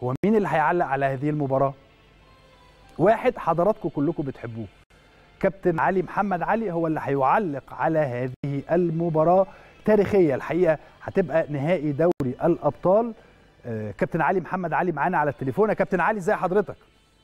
هو مين اللي هيعلق على هذه المباراه واحد حضراتكم كلكم بتحبوه كابتن علي محمد علي هو اللي هيعلق على هذه المباراه تاريخيه الحقيقه هتبقى نهائي دوري الابطال آه، كابتن علي محمد علي معانا على التليفون يا كابتن علي ازي حضرتك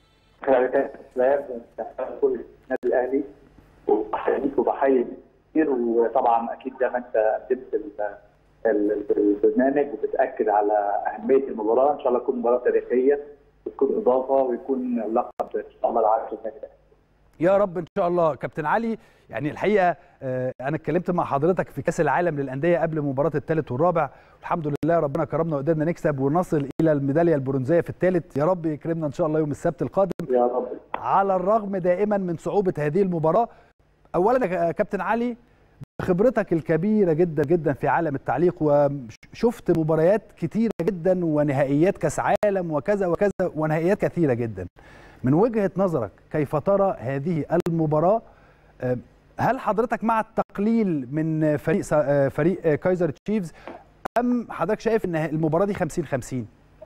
كل النادي الاهلي وبحييك وبحيي كتير وطبعا اكيد زي ما انت قدمت ال- ال- البرنامج وبتاكد على اهميه المباراه ان شاء الله تكون مباراه تاريخيه وتكون اضافه ويكون اللقب ان شاء الله العاشر للنادي الاهلي يا رب ان شاء الله كابتن علي يعني الحقيقه آه، انا اتكلمت مع حضرتك في كاس العالم للانديه قبل مباراه الثالث والرابع الحمد لله ربنا كرمنا وقدرنا نكسب ونصل الى الميداليه البرونزيه في الثالث يا رب يكرمنا ان شاء الله يوم السبت القادم يا رب على الرغم دائما من صعوبه هذه المباراه اولا يا كابتن علي خبرتك الكبيره جدا جدا في عالم التعليق وشفت مباريات كتيره جدا ونهائيات كاس عالم وكذا وكذا ونهائيات كثيره جدا من وجهه نظرك كيف ترى هذه المباراه آه، هل حضرتك مع التقليل من فريق سا- آه، فريق آه، كايزر تشيفز ام حضرتك شايف ان المباراه دي 50 50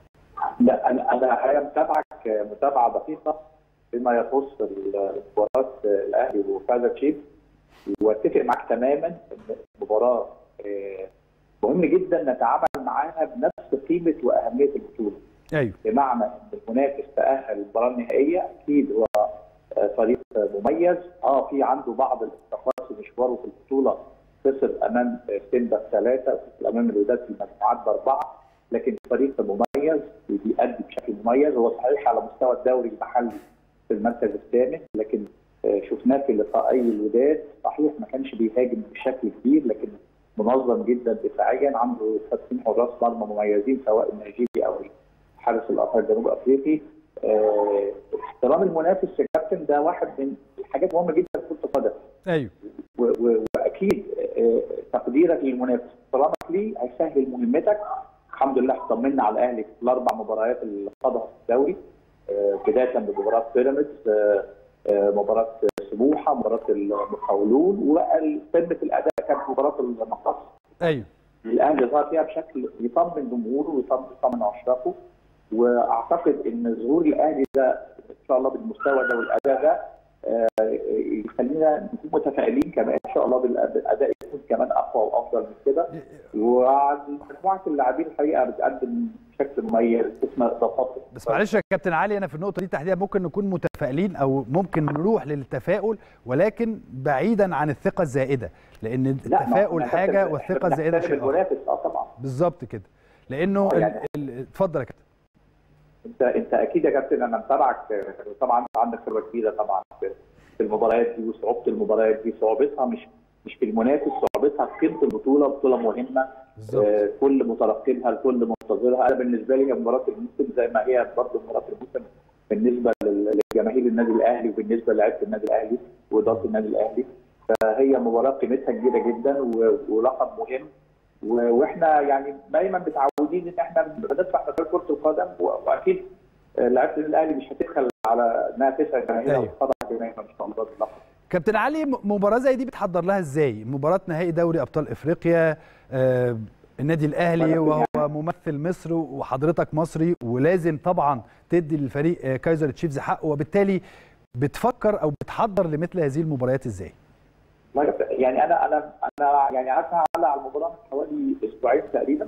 لا انا انا الحقيقه متابعك متابعه دقيقه فيما يخص مباراه الاهلي وكايزر تشيفز واتفق معاك تماما ان المباراه آه، مهم جدا نتعامل معاها بنفس قيمه واهميه البطوله ايوه بمعنى ان المنافس تاهل للمباراه النهائيه اكيد هو آه، فريق مميز اه في عنده بعض الاخفاقات في مشواره في البطوله خسر امام سيمبا بثلاثه وخسر امام الوداد في المجموعات باربعه لكن فريق مميز وبيأدي بشكل مميز هو صحيح على مستوى الدوري المحلي في المركز الثامن لكن آه، شفناه في لقائي الوداد صحيح ما كانش بيهاجم بشكل كبير لكن منظم جدا دفاعيا عنده خمسين حراس مرمى مميزين سواء النيجيري او الحارس الاخر الجنوب افريقي آه، احترام المنافس يا كابتن ده واحد من الحاجات مهمه جدا في كره القدم ايوه و- و- واكيد آه، تقديرك للمنافس احترامك ليه هيسهل مهمتك الحمد لله اطمنا على الاهلي في الاربع مباريات اللي خاضها في الدوري آه، بدايه بمباراه بيراميدز آه، آه، مباراه سموحه مباراه المقاولون وقمه الاداء كانت مباراه المقص ايوه الاهلي ظهر فيها بشكل يطمن جمهوره ويطمن يطمن عشاقه واعتقد ان ظهور الاهلي ده ان شاء الله بالمستوى ده والاداء ده آه، يخلينا نكون متفائلين كمان ان شاء الله بالأ- بالاداء يكون كمان اقوى وافضل من كده وعن مجموعه اللاعبين الحقيقه بتقدم بشكل مميز اسمها اضافات بس معلش يا كابتن علي انا في النقطه دي تحديدا ممكن نكون متفائلين او ممكن نروح للتفاؤل ولكن بعيدا عن الثقه الزائده لان لا، ما- التفاؤل ما- حاجه إحنا والثقه الزائده بنحترم شيء اخر المنافس اه طبعا بالظبط كده لانه آه، ال- يعني- ال- اتفضل يا كابتن انت انت اكيد يا كابتن انا متابعك طبعا انت عندك خبره كبيره طبعا في في المباريات دي وصعوبه المباريات دي صعوبتها مش مش في المنافس صعوبتها في قيمه البطوله بطوله مهمه بالظبط آه، كل مترقبها الكل منتظرها انا بالنسبه لي هي مباراه الموسم زي ما هي برضه مباراه الموسم بالنسبه لل- لجماهير النادي الاهلي وبالنسبه لعيبه النادي الاهلي واداره النادي الاهلي فهي مباراه قيمتها كبيره جدا و- ولقب مهم و- واحنا يعني دايما متعودين ان احنا بندفع في كره القدم و- واكيد آه، لعيبه النادي الاهلي مش هتبخل على انها تسعد جماهيرها أيوة. وتخضع جماهيرها ان شاء الله باللقب كابتن علي م- مباراه زي دي بتحضر لها ازاي مباراه نهائي دوري ابطال افريقيا آه النادي الاهلي وهو ممثل مصر وحضرتك مصري ولازم طبعا تدي للفريق آه، كايزر تشيفز حقه وبالتالي بتفكر او بتحضر لمثل هذه المباريات ازاي يعني انا انا انا يعني عارف على على المباراه من حوالي اسبوعين تقريبا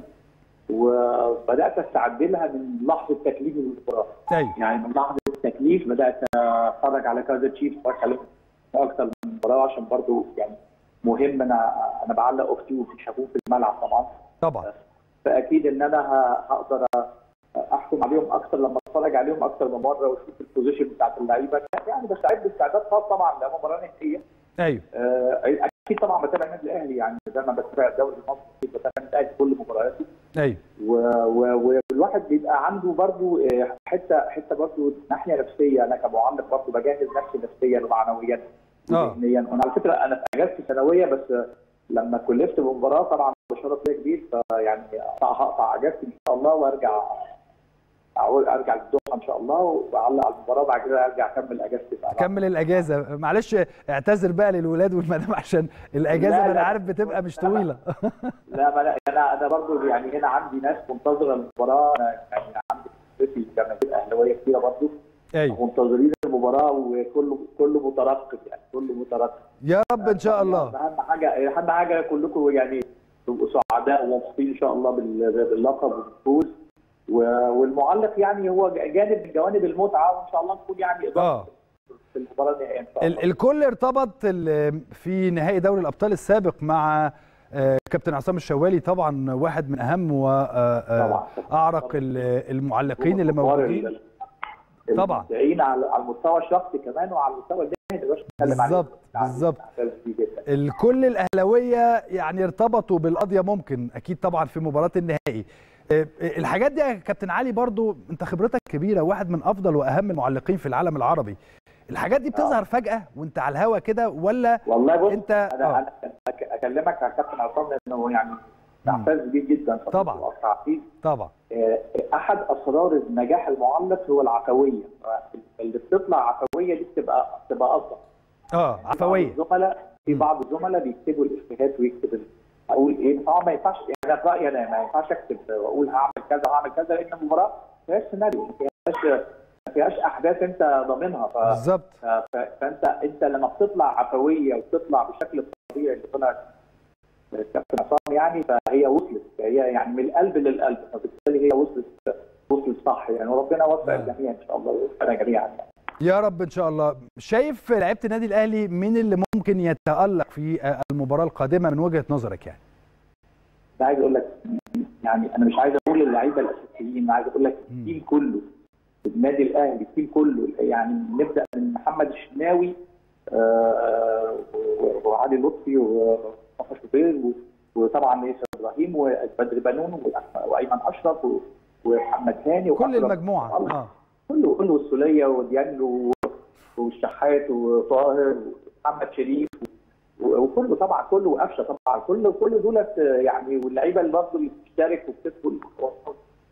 وبدات استعد لها من لحظه تكليف المباراه ايوه يعني من لحظه التكليف بدات اتفرج على كذا تشيف اتفرج عليهم اكتر من مباراه عشان برضو يعني مهم انا انا بعلق اختي وبيشافوه في الملعب طبعا طبعا فاكيد ان انا ه- هقدر احكم عليهم اكتر لما اتفرج عليهم اكتر من مره واشوف البوزيشن بتاعت اللعيبه يعني بستعد استعداد خاص طبعا لمباراه نهائيه ايوه آه، اكيد طبعا بتابع النادي الاهلي يعني زي ما بتابع الدوري المصري اكيد بتابع النادي الاهلي كل مبارياته ايوه و- و- والواحد بيبقى عنده برضو آه، حته حته برضو ناحيه نفسيه انا كمعلق برضو بجهز نفسي نفسيا ومعنويا آه. وذهنيا وانا على فكره انا في اجازتي سنويه بس آه، لما كلفت بمباراه طبعا بشرف ليا كبير فيعني هقطع هقطع اجازتي ان شاء الله وارجع أقول ارجع للدوحه ان شاء الله واعلق على المباراه وبعد كده ارجع اكمل اجازتي بقى. كمل الاجازه معلش اعتذر بقى للولاد والمدام عشان الاجازه لا، ما انا لا. عارف بتبقى مش طويله لا ما لا انا انا برضو يعني هنا عندي ناس منتظره المباراه أنا يعني عندي في جماهير اهلاويه كتيره برضه ايوه منتظرين المباراه وكله كله مترقب يعني كله مترقب يا رب ان شاء الله اهم حاجه اهم حاجه كلكم يعني تبقوا سعداء ومبسوطين ان شاء الله بال- باللقب والفوز و- والمعلق يعني هو جانب من جوانب المتعه وان شاء الله نكون يعني اضافه اه في المباراه النهائيه ان شاء الله ال- الكل ارتبط ال- في نهائي دوري الابطال السابق مع آه، كابتن عصام الشوالي طبعا واحد من اهم واعرق المعلقين اللي موجودين طبعا. المبدعين على على المستوى الشخصي كمان وعلى المستوى الجماهيري مش نتكلم عليه. بالظبط، بالظبط. إحساس كبير جدا الكل الاهلاويه يعني ارتبطوا بالقضيه ممكن اكيد طبعا في مباراه النهائي آه، الحاجات دي يا كابتن علي برضو انت خبرتك كبيره واحد من افضل واهم المعلقين في العالم العربي الحاجات دي بتظهر فجاه وانت على الهوا كده ولا والله بص انت انا آه. انا أك- اكلمك عن كابتن عصام لانه يعني احساس كبير جدا طبعاً. وأصعب. طبعا آه، احد اسرار نجاح المعلق هو العفويه اللي بتطلع عفويه دي بتبقى بتبقى افضل اه عفويه بعض الزملاء في مم. بعض الزملاء بيكتبوا الافيهات ويكتب ال- اقول ايه طبعا ما ينفعش يعني انا في رايي انا ما ينفعش اكتب واقول هعمل كذا وهعمل كذا لان المباراه ما فيهاش سيناريو ما فيهاش ما فيهاش احداث انت ضامنها ف... بالظبط ف... ف- فانت انت لما بتطلع عفويه وبتطلع بشكل طبيعي اللي طلع الكابتن عصام يعني فهي وصلت هي يعني من القلب للقلب فبالتالي هي وصلت وصلت صح يعني وربنا يوفق نعم. الجميع ان شاء الله ويوفقنا جميعا يعني. يا رب ان شاء الله شايف لعيبه النادي الاهلي مين اللي ممكن يتالق في آه، المباراه القادمه من وجهه نظرك يعني ده عايز اقول لك يعني انا مش عايز اقول اللعيبه الاساسيين انا عايز اقول لك مم. التيم كله النادي الاهلي التيم كله يعني نبدا من محمد الشناوي آه، و- وعلي لطفي ومصطفى شوبير و- وطبعا ياسر ابراهيم وبدر بنون وأح- وايمن اشرف و- ومحمد هاني كل وأكرم المجموعه الله. اه كله كله السوليه وديانلو والشحات وطاهر ومحمد شريف و- وكله طبعا كله وقفشه طبعا كله كل دولت يعني واللعيبه اللي برضه اللي بتشترك وبتدخل و-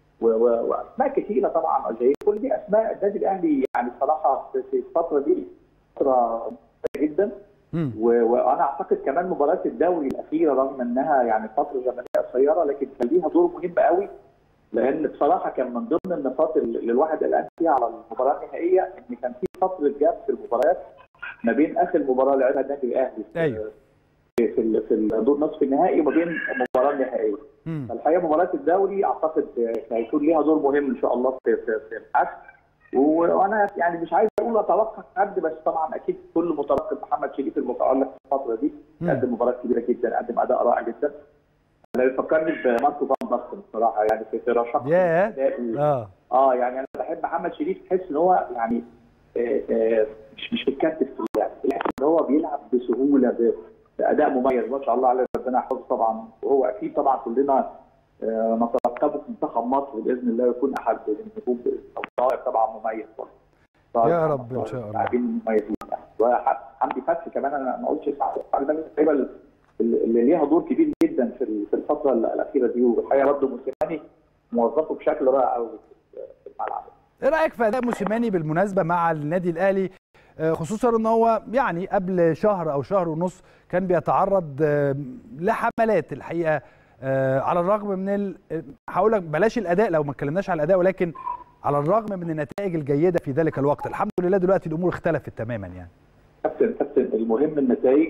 و- واسماء كثيره طبعا زي كل دي اسماء النادي الاهلي يعني صراحه في في الفتره دي فتره ممتازة جدا مم. و- وانا اعتقد كمان مباراه الدوري الاخيره رغم انها يعني فتره زمنيه قصيره لكن كان ليها دور مهم قوي لان بصراحه كان من ضمن النقاط اللي اللي الواحد قلقان فيها على المباراه النهائيه ان كان في فتره جاب في المباريات ما بين اخر مباراه لعبها النادي الاهلي في أيوة. في في ال- في الدور نصف النهائي وما بين المباراه النهائيه مم. فالحقيقه مباراه الدوري اعتقد آه، هيكون ليها دور مهم ان شاء الله في في, في الحسم و- وانا يعني مش عايز اقول اتوقع حد بس طبعا اكيد كل مترقب محمد شريف المتالق في الفتره دي مم. قدم مباراه كبيره جدا قدم اداء رائع جدا انا بيفكرني بماركو فان باستن بصراحه يعني في في رشاقه ياه. الأداء و- اه اه يعني انا بحب محمد شريف تحس ان هو يعني آه، آه، مش مش متكتف في اللعب تحس ان هو بيلعب بسهوله ب- باداء مميز ما شاء الله عليه ربنا يحفظه طبعا وهو اكيد طبعا كلنا آه، نترقبه في منتخب مصر باذن الله يكون احد النجوم او طائر طبعا مميز برضه. طائر يا طبعاً رب إن شاء الله. لاعبين مميزين يعني وحمدي فتحي كمان انا ما قلتش اسمع ده من اللعيبه اللي اللي ليها دور كبير جدا في ال- في الفتره الاخيره دي والحقيقه برضه موسيماني موظفه بشكل رائع قوي في الملعب ايه رايك في اداء موسيماني بالمناسبه مع النادي الاهلي آه، خصوصا ان هو يعني قبل شهر او شهر ونص كان بيتعرض آه، لحملات الحقيقه آه، على الرغم من ال... هقول لك بلاش الاداء لو ما اتكلمناش على الاداء ولكن على الرغم من النتائج الجيده في ذلك الوقت الحمد لله دلوقتي الامور اختلفت تماما يعني كابتن كابتن المهم النتائج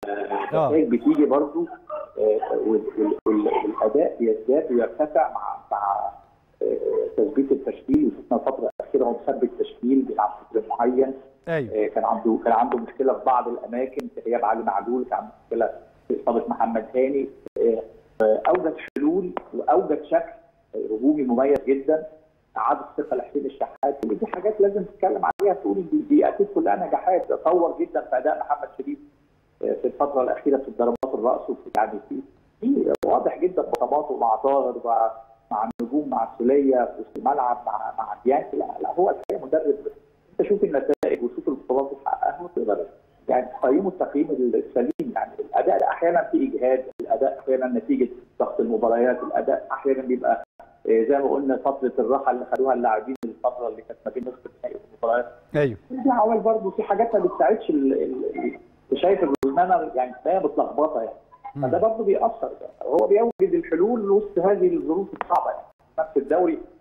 آه. النتائج بتيجي برضو آه، وال- وال- وال- والاداء بيزداد ويرتفع مع مع آه، تثبيت التشكيل وشفنا الفتره الاخيره هو مثبت تشكيل بيلعب بشكل معين ايوه آه، كان عنده كان عنده مشكله في بعض الاماكن في غياب علي معلول كان عنده مشكله في اصابه محمد هاني آه، آه، اوجد حلول واوجد شكل آه، هجومي مميز جدا اعاد الثقه لحسين الشحات كل دي حاجات لازم تتكلم عليها تقول دي, دي اكيد كلها نجاحات تطور جدا في اداء محمد شريف آه، في الفتره الاخيره في ضربات الراس وفي يعني في في واضح جدا بطماته مع طاهر مع مع النجوم مع السوليه في وسط الملعب مع مع ديانج لا لا هو الحقيقه مدرب انت شوف النتائج وشوف البطولات اللي حققها وتقدر يعني تقيمه التقييم السليم يعني الاداء احيانا في اجهاد الاداء احيانا نتيجه ضغط المباريات الاداء احيانا بيبقى آه، زي ما قلنا فتره الراحه اللي خدوها اللاعبين الفتره اللي كانت ما بين نصف النهائي والمباريات ايوه في عوامل برضه في حاجات ما بتساعدش ال- ال- ال- أنت شايف الرزمانه يعني هي متلخبطه يعني مم. فده برضه بيأثر هو بيوجد الحلول وسط هذه الظروف الصعبه يعني نفس الدوري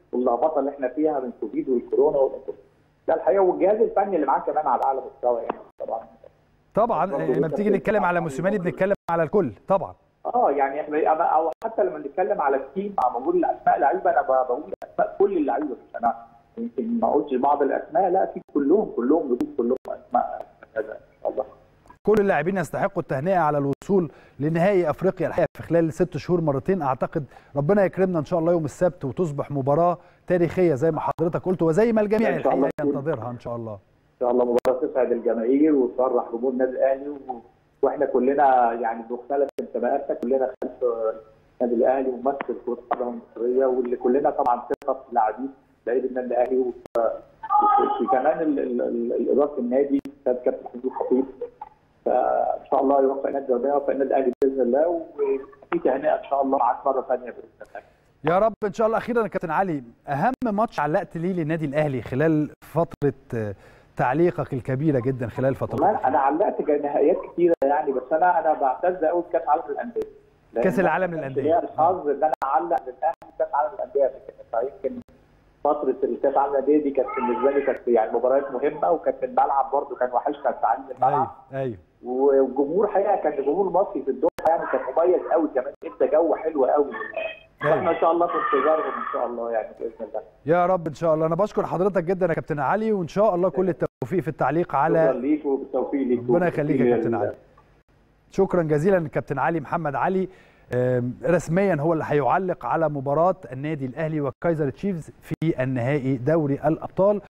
واللخبطه اللي احنا فيها من كوفيد والكورونا والإنتر. ده الحقيقه والجهاز الفني اللي معاه كمان على اعلى مستوى يعني طبعا طبعا لما بتيجي نتكلم على موسيماني بنتكلم على الكل طبعا اه يعني احنا او حتى لما نتكلم على التيم مع موجود الاسماء لعيبه انا بقول اسماء كل اللعيبه مش انا يمكن ما قلتش بعض الاسماء لا في كلهم كلهم بدون كلهم اسماء كذا ان شاء الله كل اللاعبين يستحقوا التهنئه على الوصول لنهائي افريقيا الحقيقه في خلال ست شهور مرتين اعتقد ربنا يكرمنا ان شاء الله يوم السبت وتصبح مباراه تاريخيه زي ما حضرتك قلت وزي ما الجميع إن شاء الله الحقيقه ينتظرها ان شاء الله ان شاء الله مباراه تسعد الجماهير وتفرح جمهور النادي الاهلي و... واحنا كلنا يعني بمختلف انتماءاتنا كلنا خلف النادي الاهلي وممثل كره القدم المصريه واللي كلنا طبعا ثقه في اللاعبين لعيبه النادي الاهلي وفي كمان ال- ال- ال- اداره النادي كانت كابتن حميد الخطيب فان شاء الله يوفق النادي ربنا يوفق النادي الاهلي باذن الله وفي تهنئه ان شاء الله معاك مره ثانيه باذن الله يا رب ان شاء الله اخيرا يا كابتن علي اهم ماتش علقت ليه للنادي الاهلي خلال فتره آه، تعليقك الكبيره جدا خلال فتره والله انا علقت نهائيات كتيره يعني بس انا انا بعتز قوي بكاس عالم للانديه لأن كأس العالم للأندية. ليا الحظ ان انا اعلق للاهلي كاس عالم للانديه قبل كده فيمكن فتره الكاس العالم للانديه دي كانت بالنسبه لي كانت يعني مباريات مهمه وكانت الملعب برضه كان وحشنا تعليم الملعب ايوه ايوه والجمهور حقيقه كان الجمهور المصري في الدوحه يعني كان مميز قوي كمان ادى جو حلو قوي فاحنا ان شاء الله في انتظارهم ان شاء الله يعني باذن الله يا رب ان شاء الله انا بشكر حضرتك جدا يا كابتن علي وان شاء الله كل التوفيق في التعليق شكرا على ليك وبالتوفيق ليك ربنا يخليك يا كابتن علي شكرا جزيلا كابتن علي محمد علي آم، رسميا هو اللي هيعلق على مباراه النادي الاهلي وكايزر تشيفز في النهائي دوري الابطال